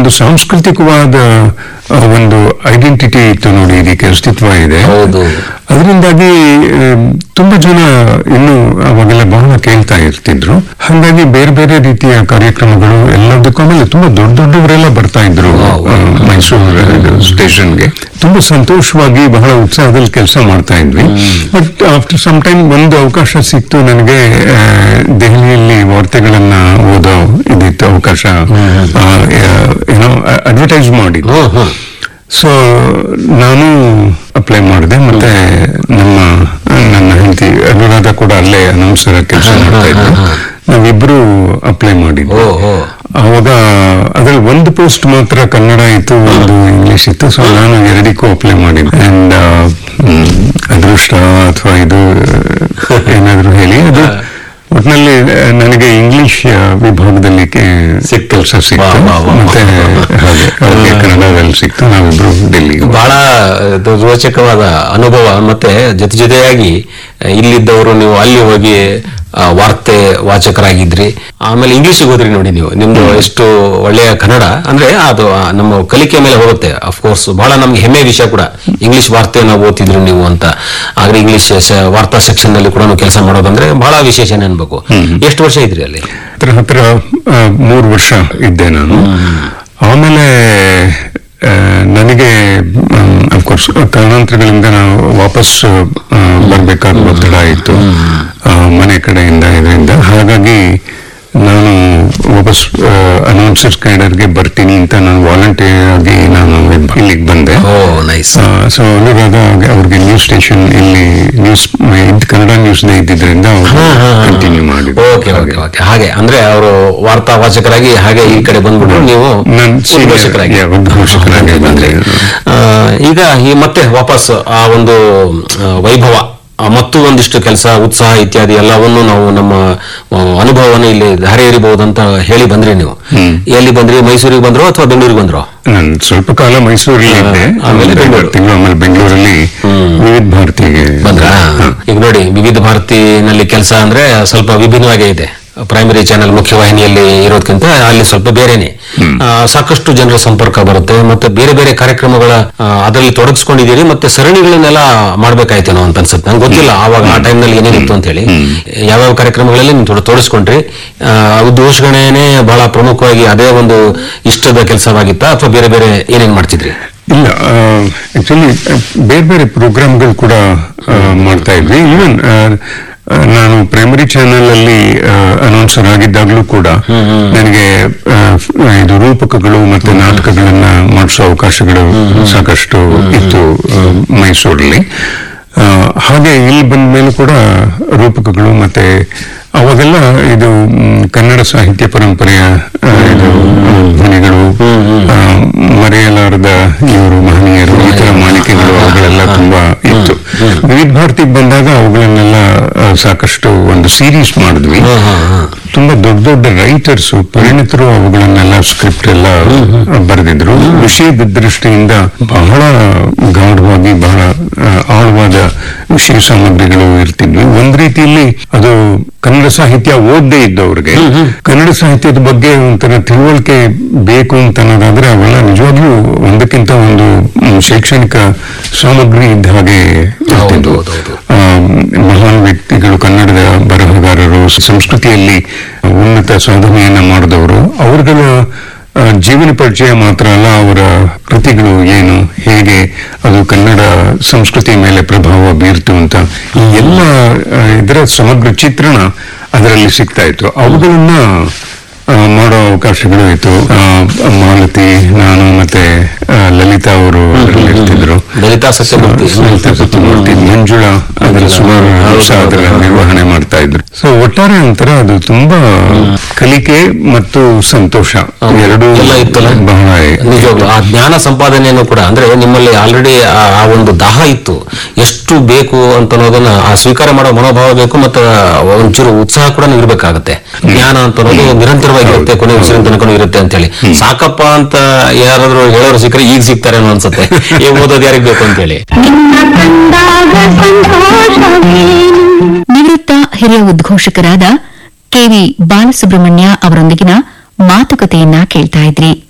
ಒಂದು ಸಾಂಸ್ಕೃತಿಕವಾದ ಆ, ಒಂದು ಐಡೆಂಟಿಟಿ ಇತ್ತು ನೋಡಿ ಇದಕ್ಕೆ ಅಸ್ತಿತ್ವ ಇದೆ ಹೌದು. ಅದರಿಂದಾಗಿ ಆಮ್, ತುಂಬಾ ಜನ ಇನ್ನು ಅವಾಗೆಲ್ಲ ಬಹಳ ಕೇಳ್ತಾ ಇರ್ತಿದ್ರು ಹಾಗಾಗಿ ಬೇರೆ ಬೇರೆ ರೀತಿಯ ಕಾರ್ಯಕ್ರಮಗಳು ಎಲ್ಲದಕ್ಕೂ ಆಮೇಲೆ ತುಂಬಾ ದೊಡ್ಡ ದೊಡ್ಡವರೆಲ್ಲ ಬರ್ತಾ ಇದ್ರು ಆ, ಮೈಸೂರು ಸ್ಟೇಷನ್ಗೆ ತುಂಬಾ ಸಂತೋಷವಾಗಿ ಬಹಳ ಉತ್ಸಾಹದಲ್ಲಿ ಕೆಲಸ ಮಾಡ್ತಾ ಇದ್ವಿ ಬಟ್ ಆಫ್ಟರ್ ಸಮ್ ಟೈಮ್ ಒಂದು ಅವಕಾಶ ಸಿಕ್ತು ನನಗೆ ಆ, ದೆಹಲಿಯಲ್ಲಿ ವಾರ್ತೆಗಳನ್ನ ಓದೋ ಇದಿತ್ತು ಅವಕಾಶ ಏನೋ ಅಡ್ವರ್ಟೈಸ್ ಮಾಡಿದ್ದು ಹ್ಮ್ ಹ್ಮ್ ಸೊ ನಾನು ಅಪ್ಲೈ ಮಾಡಿದೆ ಮತ್ತೆ ನಮ್ಮ ನನ್ನ ಹೆಂಡತಿ ಅನುರಾಧ ಕೂಡ ಅಲ್ಲೇ ಅನೌನ್ಸರ್ ಕೆಲಸ ಮಾಡ್ತಾ ಇದ್ರು ನಾವಿಬ್ರು ಅಪ್ಲೈ ಮಾಡಿದ್ವಿ ಓ ಓ ಅವಾಗ ಅದ್ರಲ್ಲಿ ಒಂದು ಪೋಸ್ಟ್ ಮಾತ್ರ ಕನ್ನಡ ಇತ್ತು ಒಂದು ಇಂಗ್ಲಿಷ್ ಇತ್ತು ಸೊ ನಾನು ಎರಡಕ್ಕೂ ಅಪ್ಲೈ ಮಾಡಿದ್ದೆ ಅಂಡ್ ಅದೃಷ್ಟ ಅಥವಾ ಇದು ಏನಾದ್ರು ಹೇಳಿ ಅದು ಒಟ್ಟಿನಲ್ಲಿ ನನಗೆ ಇಂಗ್ಲಿಷ್ ವಿಭಾಗದಲ್ಲಿ ಸಿಕ್ತು. ಕೆಲಸ ಸಿಕ್ತು ವಾ, ವಾ, ವಾ. ಮತ್ತೆ ಹಾಗೆ ಅವ್ರಿಗೆ ಕನ್ನಡದಲ್ಲಿ ಸಿಕ್ತು ನಾವಿಬ್ರು ಡೆಲ್ಲಿ ಬಹಳ ಅದು ರೋಚಕವಾದ ಅನುಭವ ಮತ್ತೆ ಜೊತೆ ಜೊತೆಯಾಗಿ ಇಲ್ಲಿದ್ದವರು ನೀವು ಅಲ್ಲಿ ಹೋಗಿ ಆ, ವಾರ್ತೆ ವಾಚಕರಾಗಿದ್ರಿ ಆಮೇಲೆ ಇಂಗ್ಲಿಷಿಗೆ ಹೋದ್ರಿ ನೋಡಿ ನೀವು ನಿಮ್ದು ಎಷ್ಟು ಒಳ್ಳೆಯ ಕನ್ನಡ ಅಂದ್ರೆ ಅದು ಆ, ನಮ್ಮ ಕಲಿಕೆ ಮೇಲೆ ಹೋಗುತ್ತೆ ಅಫ್ಕೋರ್ಸ್ ಬಹಳ ನಮ್ಗೆ ಹೆಮ್ಮೆ ವಿಷಯ ಕೂಡ ಇಂಗ್ಲಿಷ್ ವಾರ್ತೆಯನ್ನು ಓದ್ತಿದ್ರು ನೀವು ಅಂತ ಆದ್ರೆ ಇಂಗ್ಲಿಷ್ ಶ- ವಾರ್ತಾ ಸೆಕ್ಷನ್ ನಲ್ಲಿ ಕೂಡ ಕೆಲಸ ಮಾಡೋದಂದ್ರೆ ಬಹಳ ವಿಶೇಷನೇ ಅನ್ಬೇಕು ಎಷ್ಟು ವರ್ಷ ಇದ್ರಿ ಅಲ್ಲಿ ಹತ್ರ ಹತ್ರ ಆ, ಮೂರು ವರ್ಷ ಇದ್ದೆ ನಾನು ಆಮೇಲೆ ಆ, ನನಗೆ ಅಫ್ಕೋರ್ಸ್ ಕಾರಣಾಂತರಗಳಿಂದ ನಾವು ವಾಪಸ್ ಆ, ಬರ್ಬೇಕಾದ ಒತ್ತಡ ಇತ್ತು ಆ, ಮನೆ ಕಡೆಯಿಂದ ಇದರಿಂದ ಹಾಗಾಗಿ ನಾನು ವಾಪಸ್ ಅನೌನ್ಸರ್ಸ್ ಕೈಡರ್ಗೆ ಬರ್ತೀನಿ ಅಂತ ನಾನು ವಾಲಂಟಿಯರ್ ಆಗಿ ನಾನು ಇಲ್ಲಿಗೆ ಬಂದೆ ಓ ನೈಸ್ ಸೊ ಅನುರಾಧ ಅವ್ರಿಗೆ ನ್ಯೂಸ್ ಸ್ಟೇಷನ್ ಇಲ್ಲಿ ನ್ಯೂಸ್ ಕನ್ನಡ ನ್ಯೂಸ್ ಇದ್ದಿದ್ರಿಂದ ಅವರು ಕಂಟಿನ್ಯೂ ಮಾಡಿದ್ರು ಓಕೆ ಓಕೆ ಓಕೆ ಹಾಗೆ ಅಂದ್ರೆ ಅವರು ವಾರ್ತಾ ವಾಚಕರಾಗಿ ಹಾಗೆ ಈ ಕಡೆ ಬಂದ್ಬಿಟ್ರು ನೀವು ನಾನ್ senior- ಉದ್ಘೋಷಕರಾಗಿ yeah, ಉದ್ಘೋಷಕರಾಗಿ ಬಂದೆ. ಆ, ಈಗ ಈ ಮತ್ತೆ ವಾಪಸ್ ಆ ಒಂದು ಆ, ವೈಭವ ಆ, ಮತ್ತು ಒಂದಿಷ್ಟು ಕೆಲಸ ಉತ್ಸಾಹ ಇತ್ಯಾದಿ ಎಲ್ಲವನ್ನು ನಾವು ನಮ್ಮ ಆ, ಅನುಭವವನ್ನು ಇಲ್ಲಿ ದಾರಿ ಎರಿಬಹುದು ಅಂತ ಹೇಳಿ ಬಂದ್ರಿ ನೀವು ಎಲ್ಲಿ ಬಂದ್ರಿ ಮೈಸೂರಿಗೆ ಬಂದ್ರು ಅಥವಾ ಬೆಂಗಳೂರಿಗೆ ಬಂದ್ರು ನಾನು ಸ್ವಲ್ಪ ಕಾಲ ಮೈಸೂರಲ್ಲಿ ಇದ್ದೆ ಆಮೇಲೆ ಆಮೇಲೆ ಬೆಂಗಳೂರು. ತಿಂಗಳು ಆಮೇಲೆ ಬೆಂಗಳೂರಲ್ಲಿ ವಿವಿಧ ಭಾರತಿಗೆ ಬಂದ್ರಾ ಈಗ ನೋಡಿ ವಿವಿಧ ಭಾರತಿನಲ್ಲಿ ಕೆಲಸ ಅಂದ್ರೆ ಸ್ವಲ್ಪ ವಿಭಿನ್ನವಾಗೇ ಇದೆ ಪ್ರೈಮರಿ ಚಾನೆಲ್ ಮುಖ್ಯವಾಹಿನಿಯಲ್ಲಿ ಇರೋದಕ್ಕಿಂತ ಅಲ್ಲಿ ಸ್ವಲ್ಪ ಬೇರೆನೆ ಆ, ಸಾಕಷ್ಟು ಜನರ ಸಂಪರ್ಕ ಬರುತ್ತೆ ಮತ್ತೆ ಬೇರೆ ಬೇರೆ ಕಾರ್ಯಕ್ರಮಗಳ ಆ, ಅದರಲ್ಲಿ ತೊಡಗಿಸ್ಕೊಂಡಿದ್ದೀರಿ ಮತ್ತೆ ಸರಣಿಗಳನ್ನೆಲ್ಲ ಮಾಡ್ಬೇಕಾಯ್ತೇನೋ ಅಂತ ಅನ್ಸುತ್ತೆ ನಂಗೆ ಗೊತ್ತಿಲ್ಲ ಆವಾಗ ಆ ಟೈಮ್ನಲ್ಲಿ ಏನೇನಿತ್ತು ಅಂತ ಹೇಳಿ ಯಾವ್ಯಾವ ಕಾರ್ಯಕ್ರಮಗಳಲ್ಲಿ ನೀವು ತೊಡ- ತೋಡಿಸ್ಕೊಂಡ್ರಿ ಆ, ಉದ್ಘೋಷಣೆನೇ ಬಹಳ ಪ್ರಮುಖವಾಗಿ ಅದೇ ಒಂದು ಇಷ್ಟದ ಕೆಲಸವಾಗಿತ್ತ ಅಥವಾ ಬೇರೆ ಬೇರೆ ಏನೇನ್ ಮಾಡ್ತಿದ್ರಿ ಇಲ್ಲ ಆಕ್ಚುಲಿ ಬೇರೆ ಬೇರೆ ಪ್ರೋಗ್ರಾಮ್ಗಳು ಕೂಡ ಆ, ಮಾಡ್ತಾ ಇದ್ವಿ ಈವನ್ ನಾನು ಪ್ರೈಮರಿ ಚಾನೆಲ್ ಅಲ್ಲಿ ಅನೌನ್ಸರ್ ಆಗಿದ್ದಾಗಲೂ ಕೂಡ ನನಗೆ ಆ, ಇದು ರೂಪಕಗಳು ಮತ್ತೆ ನಾಟಕಗಳನ್ನ ಮಾಡಿಸೋ ಅವಕಾಶಗಳು ಸಾಕಷ್ಟು ಇತ್ತು ಆ, ಮೈಸೂರಲ್ಲಿ ಆ, ಹಾಗೆ ಇಲ್ಲಿ ಬಂದ ಮೇಲೆ ಕೂಡ ರೂಪಕಗಳು ಮತ್ತೆ ಅವಾಗೆಲ್ಲ ಇದು ಮ್, ಕನ್ನಡ ಸಾಹಿತ್ಯ ಪರಂಪರೆಯ ಆ, ಇದು ಧ್ವನಿಗಳು ಆ, ಮರೆಯಲಾರದ ಇವರು ಮಹನೀಯರು ಈ ತರ ಮಾಲಿಕೆಗಳು ಅವುಗಳೆಲ್ಲ ತುಂಬಾ ಇತ್ತು ವಿವಿಧ ಭಾರತಿಗೆ ಬಂದಾಗ ಅವುಗಳನ್ನೆಲ್ಲ ಆ, ಸಾಕಷ್ಟು ಒಂದು ಸೀರೀಸ್ ಮಾಡಿದ್ವಿ ತುಂಬಾ ದೊಡ್ಡ ದೊಡ್ಡ ರೈಟರ್ಸ್ ಪರಿಣಿತರು ಅವುಗಳನ್ನೆಲ್ಲ ಸ್ಕ್ರಿಪ್ಟ್ ಎಲ್ಲ ಬರೆದಿದ್ರು ವಿಷಯದ ದೃಷ್ಟಿಯಿಂದ ಬಹಳ ಗಾಢವಾಗಿ ಬಹಳ ಆ, ಆಳವಾದ ವಿಷಯ ಸಾಮಗ್ರಿಗಳು ಇರ್ತಿದ್ವಿ ಒಂದ್ ರೀತಿಯಲ್ಲಿ ಅದು ಕನ್ನಡ ಸಾಹಿತ್ಯ ಓದದೇ ಇದ್ದವ್ರಿಗೆ ಕನ್ನಡ ಸಾಹಿತ್ಯದ ಬಗ್ಗೆ ಒಂಥರ ತಿಳುವಳಿಕೆ ಬೇಕು ಅಂತ ಅನ್ನೋದಾದ್ರೆ ಅವೆಲ್ಲ ನಿಜವಾಗ್ಲೂ ಒಂದಕ್ಕಿಂತ ಒಂದು ಮ್, ಶೈಕ್ಷಣಿಕ ಸಾಮಗ್ರಿ ಇದ್ದ ಹಾಗೆ ಇರ್ತಿದ್ವು ಹೌದು, ಹೌದು. ಆ, ಮಹಾನ್ ವ್ಯಕ್ತಿಗಳು ಕನ್ನಡದ ಬರಹಗಾರರು ಸಂಸ್ಕೃತಿಯಲ್ಲಿ ಉನ್ನತ ಸಾಧನೆಯನ್ನ ಮಾಡಿದವರು ಅವರುಗಳ ಆ, ಜೀವನ ಪರಿಚಯ ಮಾತ್ರ ಅಲ್ಲ ಅವರ ಕೃತಿಗಳು ಏನು ಹೇಗೆ ಅದು ಕನ್ನಡ ಸಂಸ್ಕೃತಿಯ ಮೇಲೆ ಪ್ರಭಾವ ಬೀರ್ತು ಅಂತ ಈ ಎಲ್ಲ ಆ, ಇದರ ಸಮಗ್ರ ಚಿತ್ರಣ ಅದರಲ್ಲಿ ಸಿಗ್ತಾ ಇತ್ತು ಅವುಗಳನ್ನ ಆ, ಮಾಡೋ ಅವಕಾಶಗಳು ಇತ್ತು ಆ, ಮಾಲತಿ ನಾನು ಮತ್ತೆ ಆ, ಲಲಿತಾ ಅವರು ಅದರಲ್ಲಿ ಇರ್ತಿದ್ರು ಲಲಿತಾ ಸತ್ಯಮೂರ್ತಿ ಲಲಿತಾ ಸತ್ಯಮೂರ್ತಿ ಮಂಜುಳಾ ಅದರ ಸುಮಾರು ಅಂಶ ಅದರ ನಿರ್ವಹಣೆ ಮಾಡ್ತಾ ಇದ್ರು ಸೊ ಒಟ್ಟಾರೆ ಒಂಥರ ಅದು ತುಂಬಾ ಕಲಿಕೆ ಮತ್ತು ಸಂತೋಷ ಎರಡು ಎಲ್ಲ ಇತ್ತಲ್ಲ? ಬಹಳ ನಿಜವಾಗ್ಲು ಆ ಜ್ಞಾನ ಸಂಪಾದನೆಯನ್ನು ಕೂಡ ಅಂದ್ರೆ ನಿಮ್ಮಲ್ಲಿ ಆಲ್ರೆಡಿ ಆ ಒಂದು ದಾಹ ಇತ್ತು ಎಷ್ಟು ಬೇಕು ಅಂತ ಅನ್ನೋದನ್ನ ಆ ಸ್ವೀಕಾರ ಮಾಡೋ ಮನೋಭಾವ ಬೇಕು ಮತ್ತು ಒಂಚೂರು ಉತ್ಸಾಹ ಕೂಡ ಇರಬೇಕಾಗತ್ತೆ ಜ್ಞಾನ ಅಂತ ಅನ್ನೋದು ನಿರಂತರವಾಗಿ ಇರುತ್ತೆ ಕೊನೆ ಉಸಿರಿನ ತನಕ ಇರುತ್ತೆ ಅಂತ ಹೇಳಿ ಸಾಕಪ್ಪ ಅಂತ ಯಾರಾದ್ರೂ ಹೇಳೋರು ಸಿಕ್ಕರೆ ಈಗ ಸಿಗ್ತಾರೆ ಅನ್ನೋ ಅನ್ಸುತ್ತೆ ಏ ಓದೋದು ಯಾರಿಗ್ ಬೇಕು ಅಂತ ಹೇಳಿ ನಿನ್ನ ಕಂಡಾಗ ಸಂತೋಷವೇನು ನಿವೃತ್ತ ಹಿರಿಯ ಉದ್ಘೋಷಕರಾದ ಕೆವಿ ಬಾಲಸುಬ್ರಹ್ಮಣ್ಯ ಅವರೊಂದಿಗಿನ ಮಾತುಕತೆಯನ್ನ ಕೇಳ್ತಾ ಇದ್ರಿ